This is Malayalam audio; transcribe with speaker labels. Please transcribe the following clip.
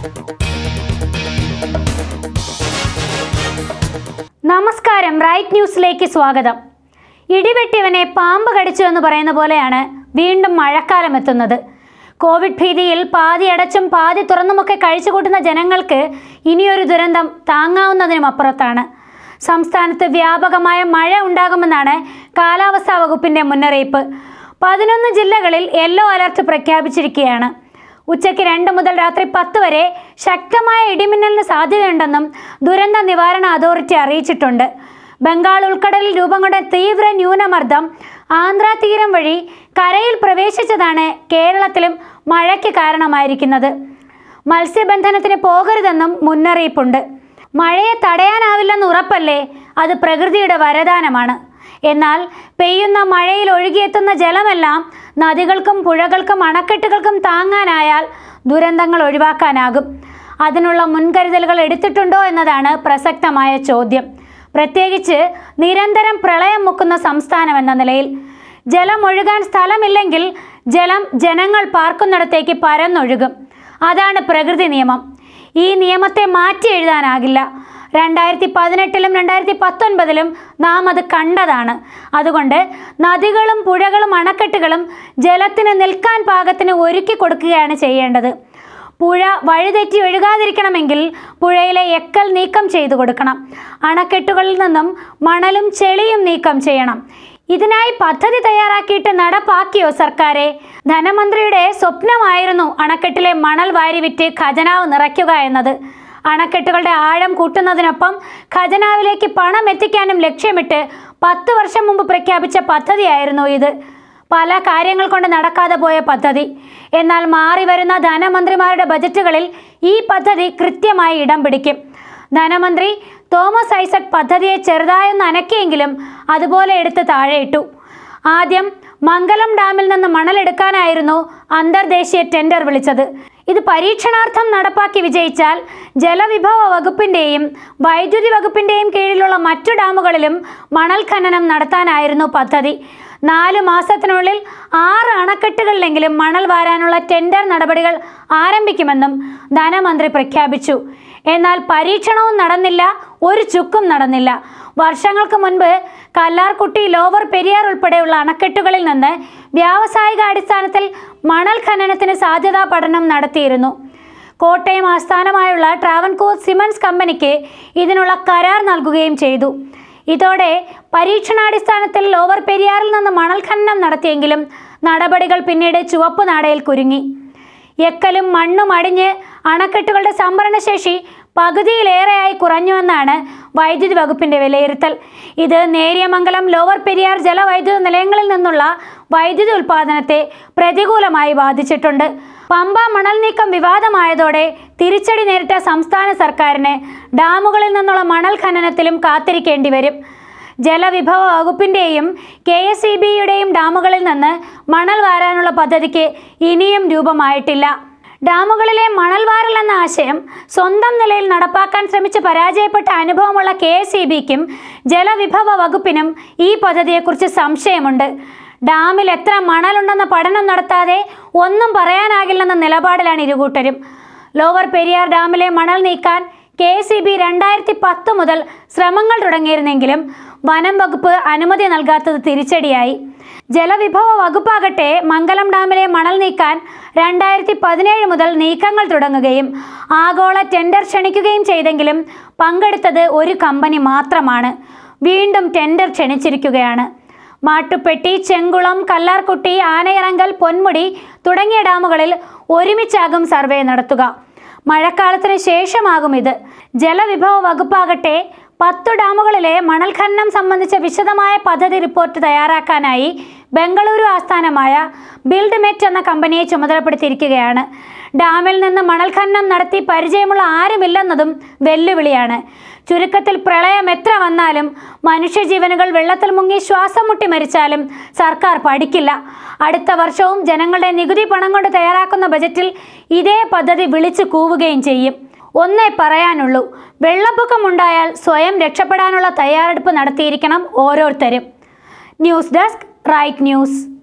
Speaker 1: നമസ്കാരം റൈറ്റ് ന്യൂസിലേക്ക് സ്വാഗതം ഇടിവെട്ടിയവനെ പാമ്പ് കടിച്ചു എന്ന് പറയുന്ന പോലെയാണ് വീണ്ടും മഴക്കാലം എത്തുന്നത് കോവിഡ് ഭീതിയിൽ പാതി അടച്ചും പാതി തുറന്നുമൊക്കെ കഴിച്ചുകൂട്ടുന്ന ജനങ്ങൾക്ക് ഇനിയൊരു ദുരന്തം താങ്ങാവുന്നതിനും അപ്പുറത്താണ് സംസ്ഥാനത്ത് വ്യാപകമായ മഴ ഉണ്ടാകുമെന്നാണ് കാലാവസ്ഥാ വകുപ്പിന്റെ മുന്നറിയിപ്പ് പതിനൊന്ന് ജില്ലകളിൽ യെല്ലോ അലർട്ട് പ്രഖ്യാപിച്ചിരിക്കുകയാണ് ഉച്ചയ്ക്ക് രണ്ട് മുതൽ രാത്രി പത്ത് വരെ ശക്തമായ ഇടിമിന്നലിന് സാധ്യതയുണ്ടെന്നും ദുരന്ത നിവാരണ അതോറിറ്റി അറിയിച്ചിട്ടുണ്ട് ബംഗാൾ ഉൾക്കടലിൽ രൂപം കൊണ്ട തീവ്ര ന്യൂനമർദ്ദം ആന്ധ്ര തീരം വഴി കരയിൽ പ്രവേശിച്ചതാണ് കേരളത്തിലും മഴയ്ക്ക് കാരണമായിരിക്കുന്നത് മത്സ്യബന്ധനത്തിന് പോകരുതെന്നും മുന്നറിയിപ്പുണ്ട് മഴയെ തടയാനാവില്ലെന്ന് ഉറപ്പല്ലേ അത് പ്രകൃതിയുടെ വരദാനമാണ് എന്നാൽ പെയ്യുന്ന മഴയിൽ ഒഴുകിയെത്തുന്ന ജലമെല്ലാം നദികൾക്കും പുഴകൾക്കും അണക്കെട്ടുകൾക്കും താങ്ങാനായാൽ ദുരന്തങ്ങൾ ഒഴിവാക്കാനാകും അതിനുള്ള മുൻകരുതലുകൾ എടുത്തിട്ടുണ്ടോ എന്നതാണ് പ്രസക്തമായ ചോദ്യം പ്രത്യേകിച്ച് നിരന്തരം പ്രളയം മുക്കുന്ന സംസ്ഥാനം എന്ന നിലയിൽ ജലം ഒഴുകാൻ സ്ഥലമില്ലെങ്കിൽ ജലം ജനങ്ങൾ പാർക്കുന്നിടത്തേക്ക് പരന്നൊഴുകും അതാണ് പ്രകൃതി നിയമം ഈ നിയമത്തെ മാറ്റി എഴുതാനാകില്ല രണ്ടായിരത്തി പതിനെട്ടിലും രണ്ടായിരത്തി പത്തൊൻപതിലും നാം അത് കണ്ടതാണ് അതുകൊണ്ട് നദികളും പുഴകളും അണക്കെട്ടുകളും ജലത്തിന് നിൽക്കാൻ പാകത്തിന് ഒരുക്കി കൊടുക്കുകയാണ് ചെയ്യേണ്ടത് പുഴ വഴിതെറ്റി ഒഴുകാതിരിക്കണമെങ്കിൽ പുഴയിലെ എക്കൽ നീക്കം ചെയ്തു കൊടുക്കണം അണക്കെട്ടുകളിൽ നിന്നും മണലും ചെളിയും നീക്കം ചെയ്യണം ഇതിനായി പദ്ധതി തയ്യാറാക്കിയിട്ട് നടപ്പാക്കിയോ സർക്കാരെ ധനമന്ത്രിയുടെ സ്വപ്നമായിരുന്നു അണക്കെട്ടിലെ മണൽ വാരി വിറ്റ് ഖജനാവ് നിറയ്ക്കുക എന്നത് അണക്കെട്ടുകളുടെ ആഴം കൂട്ടുന്നതിനൊപ്പം ഖജനാവിലേക്ക് പണം എത്തിക്കാനും ലക്ഷ്യമിട്ട് പത്ത് വർഷം മുമ്പ് പ്രഖ്യാപിച്ച പദ്ധതിയായിരുന്നു ഇത് പല കാര്യങ്ങൾ കൊണ്ട് നടക്കാതെ പോയ പദ്ധതി എന്നാൽ മാറി വരുന്ന ധനമന്ത്രിമാരുടെ ബജറ്റുകളിൽ ഈ പദ്ധതി കൃത്യമായി ഇടം പിടിക്കും ധനമന്ത്രി തോമസ് ഐസക് പദ്ധതിയെ ചെറുതായൊന്ന് അനക്കിയെങ്കിലും അതുപോലെ എടുത്ത് താഴെയിട്ടു ആദ്യം മംഗലം ഡാമിൽ നിന്ന് മണലെടുക്കാനായിരുന്നു അന്തർദേശീയ ടെൻഡർ വിളിച്ചത് ഇത് പരീക്ഷണാർത്ഥം നടപ്പാക്കി വിജയിച്ചാൽ ജലവിഭവ വകുപ്പിന്റെയും വൈദ്യുതി വകുപ്പിന്റെയും കീഴിലുള്ള മറ്റു ഡാമുകളിലും മണൽ ഖനനം നടത്താനായിരുന്നു പദ്ധതി നാലു മാസത്തിനുള്ളിൽ ആറ് അണക്കെട്ടുകളിലെങ്കിലും മണൽ വാരാനുള്ള ടെൻഡർ നടപടികൾ ആരംഭിക്കുമെന്നും ധനമന്ത്രി പ്രഖ്യാപിച്ചു എന്നാൽ പരീക്ഷണവും നടന്നില്ല ഒരു ചുക്കും നടന്നില്ല വർഷങ്ങൾക്ക് മുൻപ് കല്ലാർകുട്ടി ലോവർ പെരിയാർ ഉൾപ്പെടെയുള്ള അണക്കെട്ടുകളിൽ നിന്ന് വ്യാവസായിക അടിസ്ഥാനത്തിൽ മണൽ ഖനനത്തിന് സാധ്യതാ പഠനം നടത്തിയിരുന്നു കോട്ടയം ആസ്ഥാനമായുള്ള ട്രാവൻകൂർ സിമൻസ് കമ്പനിക്ക് ഇതിനുള്ള കരാർ നൽകുകയും ചെയ്തു ഇതോടെ പരീക്ഷണാടിസ്ഥാനത്തിൽ ലോവർ പെരിയാറിൽ നിന്ന് മണൽ ഖനനം നടത്തിയെങ്കിലും നടപടികൾ പിന്നീട് ചുവപ്പ് നാടയിൽ കുരുങ്ങി എക്കലും മണ്ണും അടിഞ്ഞ് അണക്കെട്ടുകളുടെ സംഭരണശേഷി പകുതിയിലേറെയായി കുറഞ്ഞുവെന്നാണ് വൈദ്യുതി വകുപ്പിന്റെ വിലയിരുത്തൽ ഇത് നേരിയമംഗലം ലോവർ പെരിയാർ ജലവൈദ്യുത നിലയങ്ങളിൽ നിന്നുള്ള വൈദ്യുതി ഉൽപാദനത്തെ പ്രതികൂലമായി ബാധിച്ചിട്ടുണ്ട് പമ്പ മണൽ നീക്കം വിവാദമായതോടെ തിരിച്ചടി നേരിട്ട സംസ്ഥാന സർക്കാരിന് ഡാമുകളിൽ നിന്നുള്ള മണൽ ഖനനത്തിലും കാത്തിരിക്കേണ്ടി വരും ജലവിഭവ വകുപ്പിന്റെയും കെ എസ് ഇ ബിയുടെയും ഡാമുകളിൽ നിന്ന് മണൽ വാരാനുള്ള പദ്ധതിക്ക് ഇനിയും രൂപമായിട്ടില്ല ഡാമുകളിലെ മണൽ വാരൽ എന്ന ആശയം സ്വന്തം നിലയിൽ നടപ്പാക്കാൻ ശ്രമിച്ച് പരാജയപ്പെട്ട അനുഭവമുള്ള കെ എസ് ഇ ബിക്കും ജലവിഭവ വകുപ്പിനും ഈ പദ്ധതിയെക്കുറിച്ച് സംശയമുണ്ട് ഡാമിൽ എത്ര മണലുണ്ടെന്ന പഠനം നടത്താതെ ഒന്നും പറയാനാകില്ലെന്ന നിലപാടിലാണ് ഇരുകൂട്ടരും ലോവർ പെരിയാർ ഡാമിലെ മണൽ നീക്കാൻ കെ എസ് ഇ ബി രണ്ടായിരത്തി പത്ത് മുതൽ ശ്രമങ്ങൾ തുടങ്ങിയിരുന്നെങ്കിലും വനം വകുപ്പ് അനുമതി നൽകാത്തത് തിരിച്ചടിയായി ജലവിഭവ വകുപ്പാകട്ടെ മംഗലം ഡാമിലെ മണൽ നീക്കാൻ രണ്ടായിരത്തി പതിനേഴ് മുതൽ നീക്കങ്ങൾ തുടങ്ങുകയും ആഗോള ടെൻഡർ ക്ഷണിക്കുകയും ചെയ്തെങ്കിലും പങ്കെടുത്തത് ഒരു കമ്പനി മാത്രമാണ് വീണ്ടും ടെൻഡർ ക്ഷണിച്ചിരിക്കുകയാണ് മാട്ടുപ്പെട്ടി ചെങ്കുളം കല്ലാർകുട്ടി ആനയിറങ്കൽ പൊന്മുടി തുടങ്ങിയ ഡാമുകളിൽ ഒരുമിച്ചാകും സർവേ നടത്തുക മഴക്കാലത്തിന് ശേഷമാകും ഇത് ജലവിഭവ വകുപ്പാകട്ടെ പത്തു ഡാമുകളിലെ മണൽ ഖനനം സംബന്ധിച്ച വിശദമായ പദ്ധതി റിപ്പോർട്ട് തയ്യാറാക്കാനായി ബംഗളൂരു ആസ്ഥാനമായ ബിൽഡ് മെറ്റ് എന്ന കമ്പനിയെ ചുമതലപ്പെടുത്തിയിരിക്കുകയാണ് ഡാമിൽ നിന്ന് മണൽ ഖനനം നടത്തി പരിചയമുള്ള ആരുമില്ലെന്നതും വെല്ലുവിളിയാണ് ചുരുക്കത്തിൽ പ്രളയം എത്ര വന്നാലും മനുഷ്യജീവനുകൾ വെള്ളത്തിൽ മുങ്ങി ശ്വാസം മുട്ടി മരിച്ചാലും സർക്കാർ പഠിക്കില്ല അടുത്ത വർഷവും ജനങ്ങളുടെ നികുതി പണം കൊണ്ട് തയ്യാറാക്കുന്ന ബജറ്റിൽ ഇതേ പദ്ധതി വിളിച്ചു കൂവുകയും ചെയ്യും ഒന്നേ പറയാനുള്ളൂ വെള്ളപ്പൊക്കമുണ്ടായാൽ സ്വയം രക്ഷപ്പെടാനുള്ള തയ്യാറെടുപ്പ് നടത്തിയിരിക്കണം ഓരോരുത്തരും ന്യൂസ് ഡെസ്ക് റൈറ്റ് ന്യൂസ്